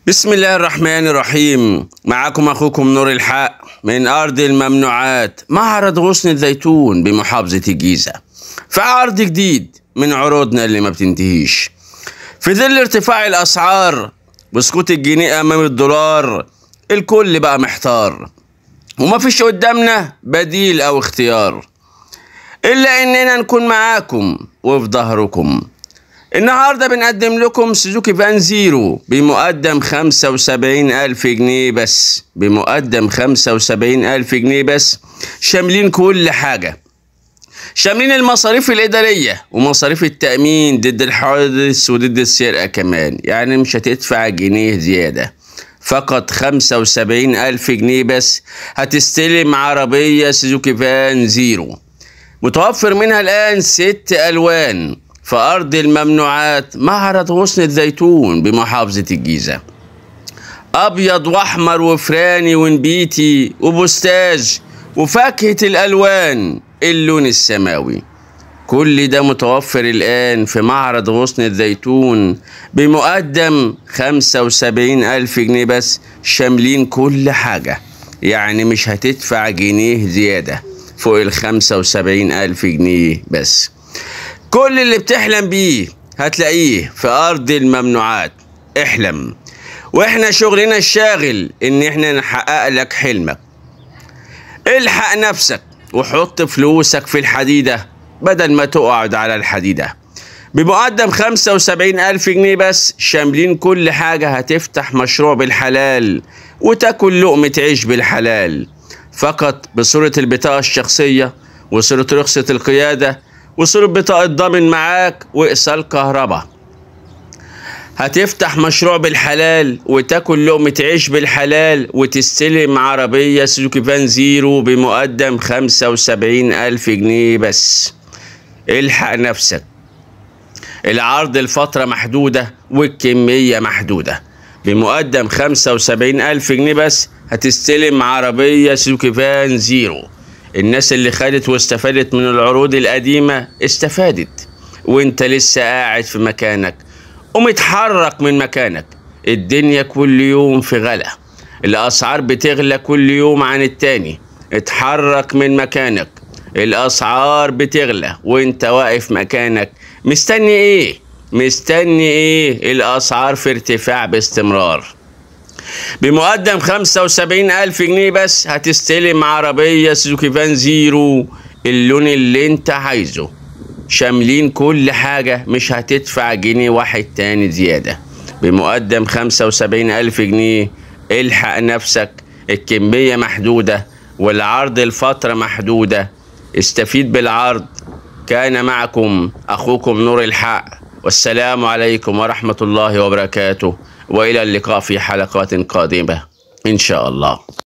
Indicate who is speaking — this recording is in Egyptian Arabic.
Speaker 1: بسم الله الرحمن الرحيم معكم أخوكم نور الحق من أرض الممنوعات معرض غصن الزيتون بمحافظة الجيزة في عرض جديد من عروضنا اللي ما بتنتهيش في ظل ارتفاع الأسعار وسقوط الجنيه أمام الدولار الكل بقى محتار وما فيش قدامنا بديل أو اختيار إلا إننا نكون معاكم وفي ظهركم النهاردة بنقدم لكم سوزوكي فان زيرو بمقدم خمسة وسبعين ألف جنيه بس بمقدم خمسة وسبعين ألف جنيه بس شاملين كل حاجة شاملين المصاريف الإدارية ومصاريف التأمين ضد الحوادث وضد السرقة كمان يعني مش هتدفع جنيه زيادة فقط خمسة وسبعين ألف جنيه بس هتستلم عربية سوزوكي فان زيرو متوفر منها الآن ست ألوان في أرض الممنوعات معرض غصن الزيتون بمحافظة الجيزة أبيض وأحمر وفراني ونبيتي وبستاج وفاكهة الألوان اللون السماوي كل ده متوفر الآن في معرض غصن الزيتون بمقدم خمسة وسبعين ألف جنيه بس شاملين كل حاجة يعني مش هتدفع جنيه زيادة فوق الخمسة وسبعين ألف جنيه بس كل اللي بتحلم بيه هتلاقيه في أرض الممنوعات احلم واحنا شغلنا الشاغل ان احنا نحقق لك حلمك الحق نفسك وحط فلوسك في الحديدة بدل ما تقعد على الحديدة بمقدم خمسة وسبعين ألف جنيه بس شاملين كل حاجة هتفتح مشروع بالحلال وتاكل لقمة عيش بالحلال فقط بصورة البطاقة الشخصية وصورة رخصة القيادة وصورة بطاقة ضامن معاك وإيصال كهرباء هتفتح مشروع بالحلال وتاكل لقمة عيش بالحلال وتستلم عربية سوزوكي فان زيرو بمقدم خمسة وسبعين ألف جنيه بس الحق نفسك العرض الفترة محدودة والكمية محدودة بمقدم خمسة وسبعين ألف جنيه بس هتستلم عربية سوزوكي فان زيرو الناس اللي خدت واستفادت من العروض القديمة استفادت وانت لسه قاعد في مكانك ومتحرك من مكانك الدنيا كل يوم في غلا الأسعار بتغلى كل يوم عن التاني اتحرك من مكانك الأسعار بتغلى وانت واقف مكانك مستني ايه مستني ايه الأسعار في ارتفاع باستمرار بمقدم خمسة وسبعين ألف جنيه بس هتستلم عربية سوزوكي فان زيرو اللون اللي انت عايزه شاملين كل حاجة مش هتدفع جنيه واحد تاني زيادة بمقدم خمسة وسبعين ألف جنيه الحق نفسك الكمية محدودة والعرض الفترة محدودة استفيد بالعرض كان معكم أخوكم نور الحق والسلام عليكم ورحمة الله وبركاته وإلى اللقاء في حلقات قادمة إن شاء الله